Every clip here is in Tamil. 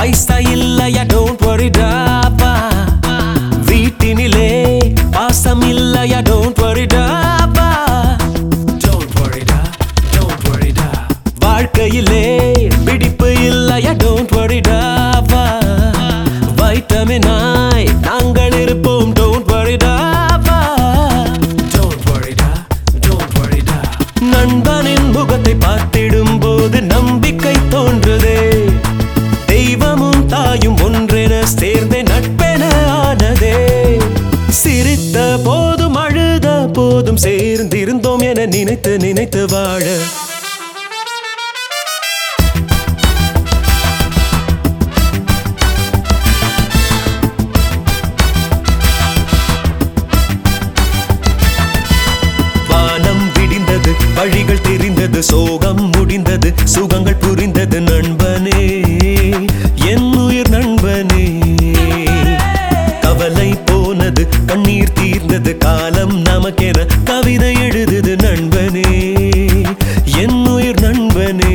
பைசா இல்லையா டோன்ட் வரிடாப்பா வீட்டினிலே பாசம் இல்லையா டோன்ட் வரிடாப்பா டோன்ட் வரிடா டோன்ட் வரிடா வாழ்க்கையிலே பிடிப்பு இல்லையா டோன்ட் வரிடாப்பா வைட்டமினாய் நாங்கள் இருப்போம் டோன்ட் வரிடாப்பா டோன்ட் வரிடா டோன்ட் வரிடா நண்பனின் முகத்தை பார்த்திடும் போது நம்பிக்கை தோன்றுதே தெய்வமும் தாயும் ஒன்றென சேர்ந்தே நட்பென ஆனதே சிரித்த போதும் அழுத போதும் சேர்ந்திருந்தோம் என நினைத்து நினைத்து வாழ வானம் விடிந்தது வழிகள் தெரிந்தது சோகம் முடிந்தது சுகங்கள் புரிந்தது நண்பனே என் உயிர் நண்பனே கவலை போனது கண்ணீர் தீர்ந்தது காலம் நமக்கென கவிதை எழுதுது நண்பனே என் உயிர் நண்பனே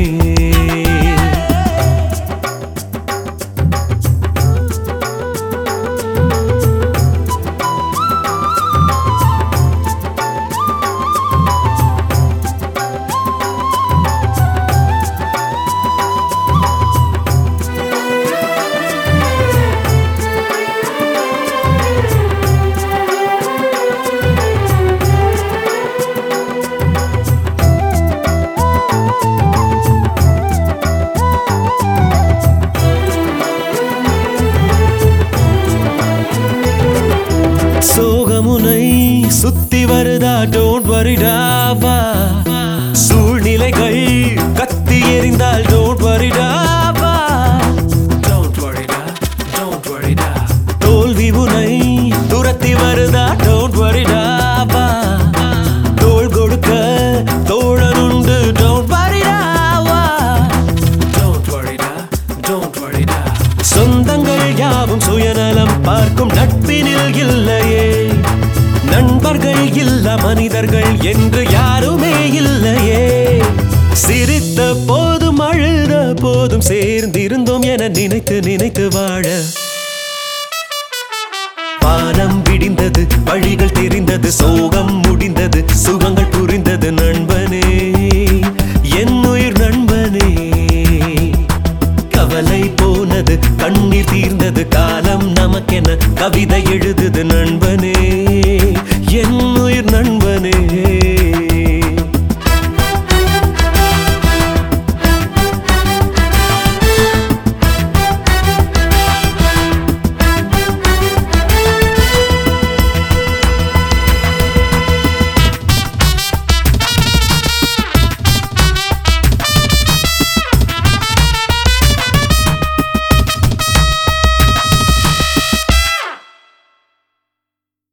சோகமுனை சுத்தி வருதா டோன்ட் வரிடாவா சூழ்நிலைகள் கத்தி எறிந்தால் டோன்ட் வரிடாவா டோன்ட் வரிடா டோன்ட் வரிடா தோல்வி உனை துரத்தி வருதா டோன்ட் வரிடாவா தோள் கொடுக்க தோழனுண்டு டோன்ட் வரிடாவா டோன்ட் வரிடா டோன்ட் வரிடா சொந்தங்கள் யாவும் சுயநலம் பார்க்கும் நட்பினில் இல்லையே நண்பர்கள் இல்ல மனிதர்கள் என்று யாருமே இல்லையே சிரித்த போதும் அழுத போதும் சேர்ந்திருந்தோம் என நினைத்து நினைத்து வாழ வானம் விடிந்தது வழிகள் தெரிந்தது சோகம் முடிந்தது சுகங்கள் புரிந்தது நண்பனே என் உயிர் நண்பனே கவலை போனது கண்ணீர் தீர்ந்தது காலம் நமக்கென கவிதை எழு